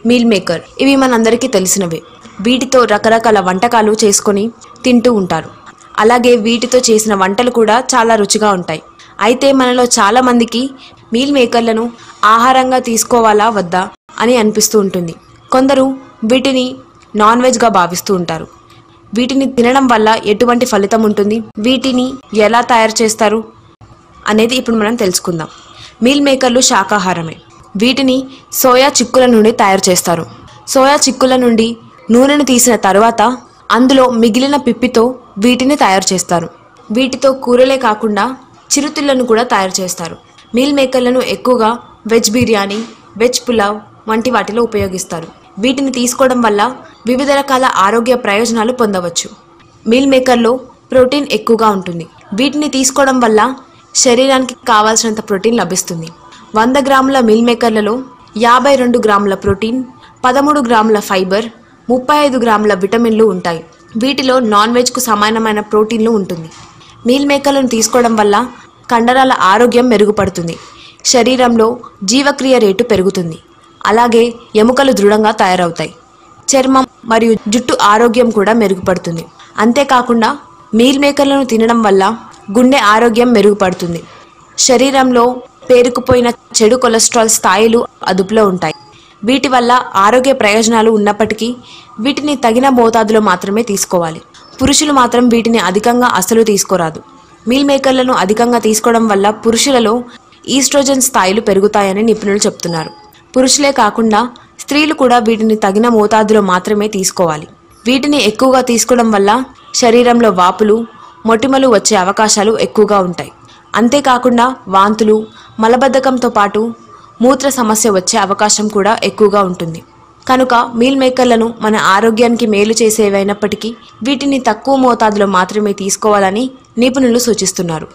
meal maker ఇవి మనందరికీ తెలిసినవే వీటితో రకరకాల వంటకాలు చేసుకొని తింటూ ఉంటారు అలాగే వీటితో చేసిన వంటలు కూడా చాలా రుచిగా ఉంటాయి అయితే మనలో చాలా మందికి మీల్ మేకర్లను ఆహారంగా తీసుకోవాలా వద్దా అని అనిపిస్తూ ఉంటుంది కొందరు వీటిని నాన్ వెజ్గా భావిస్తూ ఉంటారు వీటిని తినడం వల్ల ఎటువంటి ఫలితం ఉంటుంది వీటిని ఎలా తయారు చేస్తారు అనేది ఇప్పుడు మనం తెలుసుకుందాం మీల్ మేకర్లు శాకాహారమే వీటిని సోయా చిక్కుల నుండి తయారు చేస్తారు సోయా చిక్కుల నుండి నూనెను తీసిన తర్వాత అందులో మిగిలిన పిప్పితో వీటిని తయారు చేస్తారు వీటితో కూరలే కాకుండా చిరుతిళ్లను కూడా తయారు చేస్తారు మీల్ మేకర్లను ఎక్కువగా వెజ్ బిర్యానీ వెజ్ పులావ్ వంటి వాటిలో ఉపయోగిస్తారు వీటిని తీసుకోవడం వల్ల వివిధ రకాల ఆరోగ్య ప్రయోజనాలు పొందవచ్చు మీల్ మేకర్లో ప్రోటీన్ ఎక్కువగా ఉంటుంది వీటిని తీసుకోవడం వల్ల శరీరానికి కావాల్సినంత ప్రోటీన్ లభిస్తుంది వంద గ్రాముల మీల్ మేకర్లలో యాభై రెండు గ్రాముల ప్రోటీన్ పదమూడు గ్రాముల ఫైబర్ ముప్పై ఐదు గ్రాముల విటమిన్లు ఉంటాయి వీటిలో నాన్ వెజ్కు సమానమైన ప్రోటీన్లు ఉంటుంది మీల్ మేకర్లను తీసుకోవడం వల్ల కండరాల ఆరోగ్యం మెరుగుపడుతుంది శరీరంలో జీవక్రియ రేటు పెరుగుతుంది అలాగే ఎముకలు దృఢంగా తయారవుతాయి చర్మం మరియు జుట్టు ఆరోగ్యం కూడా మెరుగుపడుతుంది అంతేకాకుండా మీల్ మేకర్లను తినడం వల్ల గుండె ఆరోగ్యం మెరుగుపడుతుంది శరీరంలో పేరుకుపోయిన చెడు కొలెస్ట్రాల్ స్థాయిలు అదుపులో ఉంటాయి వీటి వల్ల ఆరోగ్య ప్రయోజనాలు ఉన్నప్పటికీ వీటిని తగిన మోతాదులో మాత్రమే తీసుకోవాలి పురుషులు మాత్రం వీటిని అధికంగా అస్సలు తీసుకోరాదు మీల్ మేకర్లను అధికంగా తీసుకోవడం వల్ల పురుషులలో ఈస్ట్రోజన్ స్థాయిలు పెరుగుతాయని నిపుణులు చెప్తున్నారు పురుషులే కాకుండా స్త్రీలు కూడా వీటిని తగిన మోతాదులో మాత్రమే తీసుకోవాలి వీటిని ఎక్కువగా తీసుకోవడం వల్ల శరీరంలో వాపులు మొటిమలు వచ్చే అవకాశాలు ఎక్కువగా ఉంటాయి అంతేకాకుండా వాంతులు మలబద్ధకంతో పాటు మూత్ర సమస్య వచ్చే అవకాశం కూడా ఎక్కువగా ఉంటుంది కనుక మీల్ మేకర్లను మన ఆరోగ్యానికి మేలు చేసేవైనప్పటికీ వీటిని తక్కువ మోతాదులో మాత్రమే తీసుకోవాలని నిపుణులు సూచిస్తున్నారు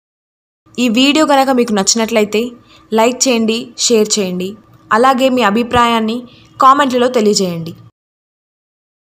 ఈ వీడియో కనుక మీకు నచ్చినట్లయితే లైక్ చేయండి షేర్ చేయండి అలాగే మీ అభిప్రాయాన్ని కామెంట్లలో తెలియజేయండి